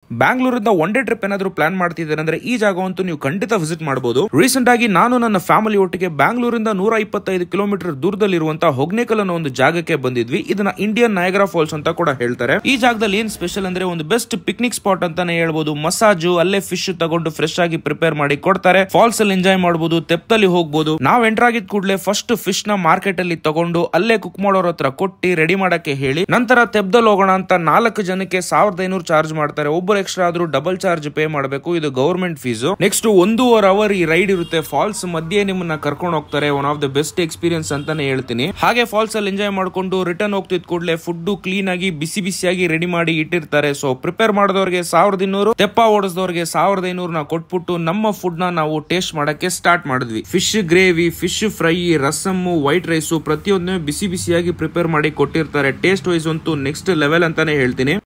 ಬ್ಯಾಂಗ್ಳೂರಿಂದ one day trip ಏನಾದ್ರು plan ಮಾಡ್ತಿದ್ದಾರೆ ಅಂದ್ರೆ ಈ ಜಾಗವಂತೂ ನೀವು ಖಂಡಿತ ವಿಸಿಟ್ ಮಾಡಬಹುದು ರೀಸೆಂಟ್ ಆಗಿ ನಾನು ನನ್ನ ಫ್ಯಾಮಿಲಿ ಒಟ್ಟಿಗೆ ಬ್ಯಾಂಗ್ಳೂರಿಂದ ನೂರ ಇಪ್ಪತ್ತೈದು ಕಿಲೋಮೀಟರ್ ದೂರದಲ್ಲಿರುವಂತಹ ಹೊಗ್ನೇಕಲ್ ಅನ್ನೋ ಒಂದು ಜಾಗಕ್ಕೆ ಬಂದಿದ್ವಿ ಇದನ್ನ ಇಂಡಿಯನ್ ನಯಗ್ರಾ ಫಾಲ್ಸ್ ಅಂತ ಕೂಡ ಹೇಳ್ತಾರೆ ಈ ಜಾಗದಲ್ಲಿ ಏನ್ ಸ್ಪೆಷಲ್ ಅಂದ್ರೆ ಒಂದು ಬೆಸ್ಟ್ ಪಿಕ್ನಿಕ್ ಸ್ಪಾಟ್ ಅಂತಾನೆ ಹೇಳ್ಬೋದು ಮಸಾಜು ಅಲ್ಲೇ ಫಿಶ್ ತಗೊಂಡು ಫ್ರೆಶ್ ಆಗಿ ಪ್ರಿಪೇರ್ ಮಾಡಿ ಕೊಡ್ತಾರೆ ಫಾಲ್ಸ್ ಅಲ್ಲಿ ಎಂಜಾಯ್ ಮಾಡಬಹುದು ತೆಪ್ಪದಲ್ಲಿ ಹೋಗ್ಬೋದು ನಾವ್ ಎಂಟರ್ ಆಗಿದ್ ಕೂಡಲೇ ಫಸ್ಟ್ ಫಿಶ್ ನ ಮಾರ್ಕೆಟ್ ಅಲ್ಲಿ ತಗೊಂಡು ಅಲ್ಲೇ ಕುಕ್ ಮಾಡೋರ ಹತ್ರ ಕೊಟ್ಟಿ ರೆಡಿ ಮಾಡಕ್ಕೆ ಹೇಳಿ ನಂತರ ತೆಪ್ದಲ್ಲಿ ಹೋಗೋಣ ಅಂತ ನಾಲ್ಕು ಜನಕ್ಕೆ ಸಾವಿರದ ಐನೂರು ಚಾರ್ಜ್ ಮಾಡ್ತಾರೆ ಒಬ್ಬರು ಎಕ್ಸ್ಟ್ರಾ ಆದ್ರೂ ಡಬಲ್ ಚಾರ್ಜ್ ಪೇ ಮಾಡಬೇಕು ಇದು ಗವರ್ಮೆಂಟ್ ಫೀಸ್ ನೆಕ್ಸ್ಟ್ ಒಂದೂವರೆ ಅವರ್ ಈ ರೈಡ್ ಇರುತ್ತೆ ಫಾಲ್ಸ್ ಮಧ್ಯೆ ನಿಮ್ಮನ್ನ ಕರ್ಕೊಂಡು ಹೋಗ್ತಾರೆ one of the best experience ಅಂತಾನೆ ಹೇಳ್ತೀನಿ ಹಾಗೆ ಫಾಲ್ಸ್ ಅಲ್ಲಿ ಎಂಜಾಯ್ ಮಾಡ್ಕೊಂಡು ರಿಟರ್ನ್ ಹೋಗ್ತಿದ್ ಕೂಡಲೇ ಫುಡ್ ಕ್ಲೀನ್ ಆಗಿ ಬಿಸಿ ಬಿಸಿಯಾಗಿ ರೆಡಿ ಮಾಡಿ ಇಟ್ಟಿರ್ತಾರೆ ಸೊ ಪ್ರಿಪೇರ್ ಮಾಡಿದವರಿಗೆ ಸಾವಿರದ ಇನ್ನೂರು ತೆಪ್ಪ ಓಡಿಸಿದವರಿಗೆ ಸಾವಿರದ ಐನೂರು ನಾವು ಕೊಟ್ಬಿಟ್ಟು ನಮ್ಮ ಫುಡ್ ನ ನಾವು ಟೇಸ್ಟ್ ಮಾಡಕ್ಕೆ ಸ್ಟಾರ್ಟ್ ಮಾಡಿದ್ವಿ fish gravy fish fry rasam white rice ಪ್ರತಿಯೊಂದು ಬಿಸಿ ಬಿಸಿಯಾಗಿ ಪ್ರಿಪೇರ್ ಮಾಡಿ ಕೊಟ್ಟಿರ್ತಾರೆ ಟೇಸ್ಟ್ ವೈಸ್ ಅಂತೂ ನೆಕ್ಸ್ಟ್ ಲೆವೆಲ್ ಅಂತಾನೆ ಹೇಳ್ತೀನಿ